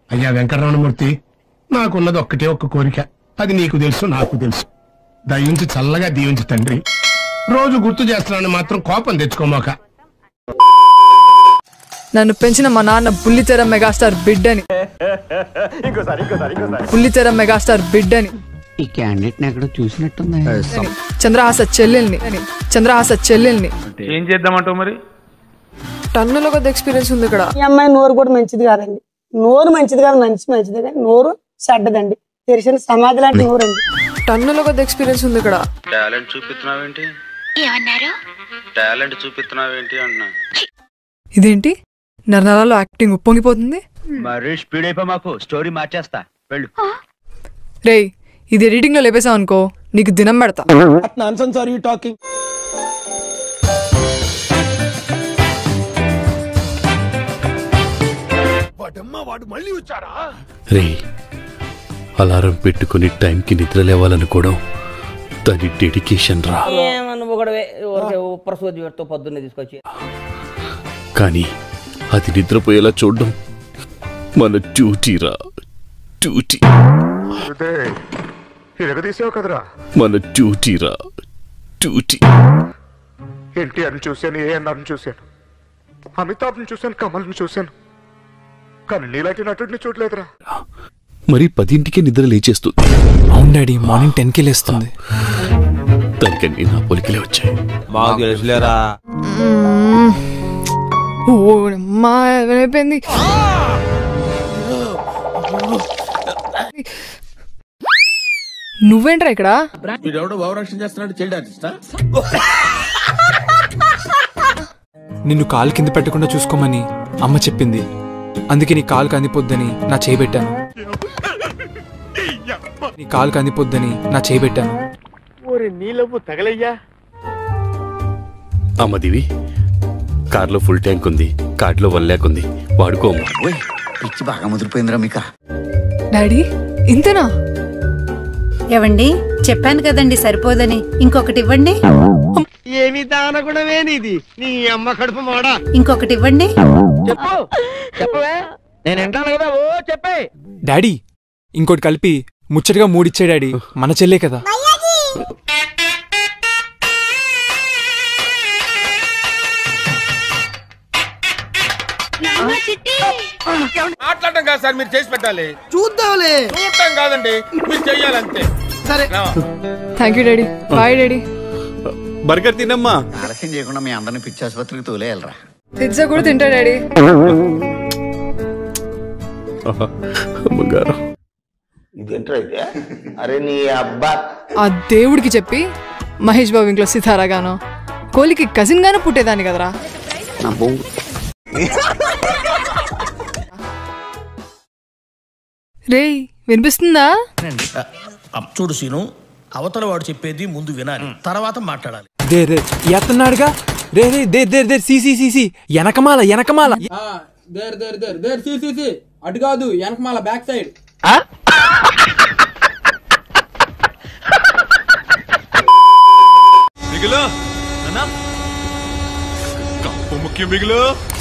అయ్యా వెంకటరమణమూర్తి నాకున్నది ఒక్కటే ఒక్క కోరిక అది నీకు తెలుసు నాకు తెలుసు దయించి చల్లగా దీవించు తండ్రి రోజు గుర్తు చేస్తున్నాను మాత్రం కోపం తెచ్చుకోమాక నన్ను పెంచిన మా నాన్న బుల్లితెర మెగాస్టార్ బిడ్డని బుల్లితెర మెగాస్టార్ బిడ్డని ఈ క్యాండిడేట్ ఎక్కడో చూసినట్టుంది చంద్రహాస చెల్లెల్ని చంద్రహాస చెల్లెల్ని ఏం చేద్దామంటావు మరి టన్నుల కొద్ది ఎక్స్పీరియన్స్ ఉంది ఇక్కడ ఈ అమ్మాయి నోరు కూడా మంచిది కాదండి నోరు మంచిది కాదు మంచి మంచిది కానీ నోరు చెడ్డదండి తెరిచిన సమాధి లాంటి నోరు అండి టన్నుల కొద్ది ఎక్స్పీరియన్స్ ఉంది ఇక్కడ టాలెంట్ చూపిస్తున్నావేంటి ఏమన్నారు టాలెంట్ చూపిస్తున్నావేంటి అన్నా ఇదేంటి నరనరాలో యాక్టింగ్ ఉప్పొంగిపోతుంది మరి స్పీడ్ అయిపో మాకు స్టోరీ మార్చేస్తా వెళ్ళు రేయ్ ఇది ఎడిటింగ్ లో లేపేసావు అనుకో నీకు దినం పెడతా రే అలారం పెట్టుకుని టైంకి నిద్ర లేవాలనుకోవడం దాని డెడికేషన్ రా పొద్దున్నే తీసుకొచ్చి కానీ అది నిద్రపోయేలా చూడడం మన డ్యూటీ రా డ్యూటీ తీసావు కదరా మన డ్యూటీ రా డ్యూటీ ఎన్టీఆర్ని చూశాను ఏఎన్ఆర్ని చూశాను అమితాబ్ని చూశాను కమల్ని చూశాను కానీ నీలాంటి నటుడిని చూడలేదురా మరి పదింటికే నిద్ర లేచేస్తుంది అవును డాడీ మార్నింగ్ టెన్ కి లేస్తుంది దానికన్నీ నా పొలికలే వచ్చాయి మాకు తెలుసులేరా ఓ అమ్మా ఏమైపోయింది నువ్వేంట్రా ఇక్కడ నిన్ను కాలు కింద పెట్టకుండా చూసుకోమని అమ్మ చెప్పింది అందుకే నీ కాలు కందిపోద్దని నా చేయి పెట్టాను నీ కాలు కందిపోద్దని నా చేయి పెట్టాను అమ్మదివి కార్లో ఫుల్ ట్యాంక్ ఉంది కార్డులో వన్ ల్యాక్ ఉంది వాడుకో అమ్మా. పిచ్చి బాగా ముదిరిపోయిందిరా మీకా డాడీ ఇంతేనా ఏవండి చెప్పాను కదండి సరిపోదని ఇంకొకటి ఇవ్వండి ఏమి దానగుణమే నీది నీ అమ్మ కడుపు మాడా ఇంకొకటి ఇవ్వండి చెప్పు చెప్పవే నేను వింటాను కదా ఓ చెప్పే డాడీ ఇంకోటి కలిపి ముచ్చటగా మూడిచ్చే డాడీ మన చెల్లే కదా మాట్లాడటం కాదు సార్ మీరు చేసి పెట్టాలి చూద్దాంలే చూడటం కాదండి మీరు చెయ్యాలంతే సరే thank you daddy bye daddy burger తినమ్మా ఆలస్యం చేయకుండా మీ అందరిని పిచ్చి ఆసుపత్రికి తోలేయాలరా పిజ్జా కూడా తింటా డాడీ బంగారం ఆ దేవుడికి చెప్పి మహేష్ బాబు ఇంట్లో సితారా గాను కోలికి కజిన్ గాను పుట్టేదాన్ని కదరా రేయ్ వినిపిస్తుందా చూడు సీను అవతల వాడు చెప్పేది ముందు వినాలి తర్వాత మాట్లాడాలి దే రే ఎత్తన్నాడుగా రే రే దే దే దే సి సి సి సి వెనకమాల వెనకమాల there there there there see see see అటు కాదు వెనకమాల బ్యాక్ సైడ్ మిగులు కప్పు ముఖ్యం మిగులు